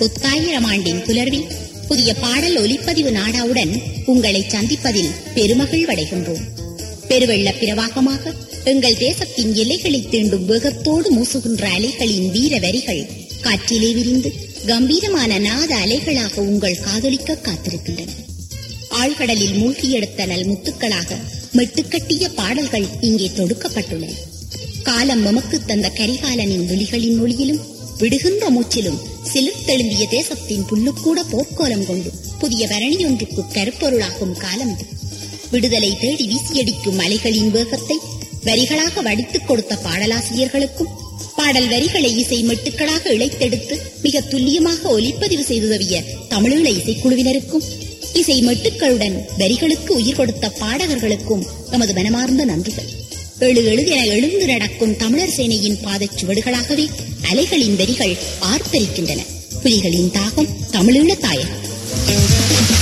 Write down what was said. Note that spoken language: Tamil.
புத்தாயிரம் ஆண்டின் புலர்வில் புதிய பாடல் ஒலிப்பதிவு நாடாவுடன் உங்களை சந்திப்பதில் பெருமகிழ்வடைகின்றோம் பெருவெள்ள பிரவாகமாக எங்கள் தேசத்தின் எல்லைகளை தீண்டும் வேகத்தோடு மூசுகின்ற அலைகளின் வீர வரிகள் காற்றிலே விரிந்து கம்பீரமான நாத அலைகளாக உங்கள் காதலிக்க காத்திருக்கின்றன ஆழ்கடலில் மூழ்கி எடுத்த நல் முத்துக்களாக மெட்டுக்கட்டிய பாடல்கள் இங்கே தொடுக்கப்பட்டுள்ளன காலம் நமக்கு தந்த கரிகாலனின் விழிகளின் ஒளியிலும் விடுகின்ற மூச்சிலும் சிலிர்த்தெழும்பிய தேசத்தின் புல்லுக்கூட போர்க்கோலம் கொண்டு புதிய பரணி ஒன்றுக்கு கருப்பொருளாகும் காலம் இது விடுதலை தேடி வீசியடிக்கும் அலைகளின் வேகத்தை வரிகளாக வடித்துக் கொடுத்த பாடலாசிரியர்களுக்கும் பாடல் வரிகளை இசை மெட்டுக்களாக இழைத்தெடுத்து மிக துல்லியமாக ஒலிப்பதிவு செய்துதவிய தமிழீழ இசைக்குழுவினருக்கும் இசை மெட்டுக்களுடன் வரிகளுக்கு உயிர் கொடுத்த பாடகர்களுக்கும் எமது மனமார்ந்த நன்றிகள் எழு எழுதென எழுந்து நடக்கும் தமிழர் சேனையின் பாதச் சுவடுகளாகவே அலைகளின் வரிகள் ஆர்ப்பரிக்கின்றன புலிகளின் தாகம் தமிழீழ தாயகம்